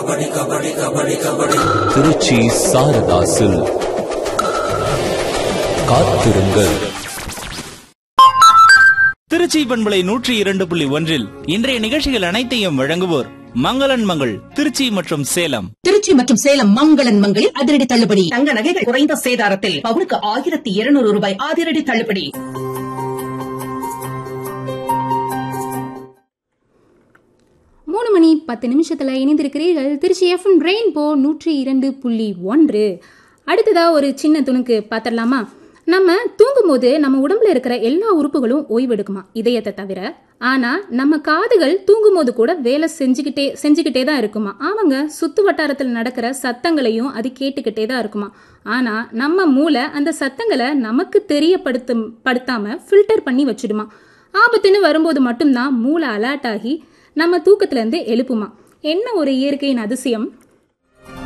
திருச்சி சாரதாசில் காத்திருங்கள் திருச்சி பண்பலை நூற்றி இரண்டு புள்ளி ஒன்றில் இன்றைய நிகழ்ச்சிகள் அனைத்தையும் வழங்குவோர் மங்களன் மங்கள் திருச்சி மற்றும் சேலம் திருச்சி மற்றும் சேலம் மங்களன் மங்களில் அதிரடி தள்ளுபடி தங்க நகைகள் குறைந்த சேதாரத்தில் பவுனுக்கு ஆயிரத்தி இருநூறு ரூபாய் அதிரடி தள்ளுபடி மூணு மணி பத்து நிமிஷத்தில் இணைந்திருக்கிறீர்கள் திருச்சி எஃப்எம் ரெயின்போ நூற்றி இரண்டு புள்ளி ஒன்று அடுத்ததா ஒரு சின்ன துணுக்கு பார்த்துடலாமா நம்ம தூங்கும்போது நம்ம உடம்புல இருக்கிற எல்லா உறுப்புகளும் ஓய்வெடுக்குமா இதயத்தை தவிர ஆனா நம்ம காதுகள் தூங்கும்போது கூட வேலை செஞ்சுக்கிட்டே செஞ்சுக்கிட்டே தான் இருக்குமா ஆமாங்க சுத்து வட்டாரத்தில் நடக்கிற சத்தங்களையும் அது கேட்டுக்கிட்டே தான் இருக்குமா ஆனா நம்ம மூளை அந்த சத்தங்களை நமக்கு தெரியப்படுத்தும் படுத்தாம ஃபில்டர் பண்ணி வச்சிடுமா ஆபத்துன்னு வரும்போது மட்டும்தான் மூளை அலர்ட் ஆகி நம்ம தூக்கத்துல இருந்து எழுப்புமா என்ன ஒரு இயற்கையின் அதிசயம்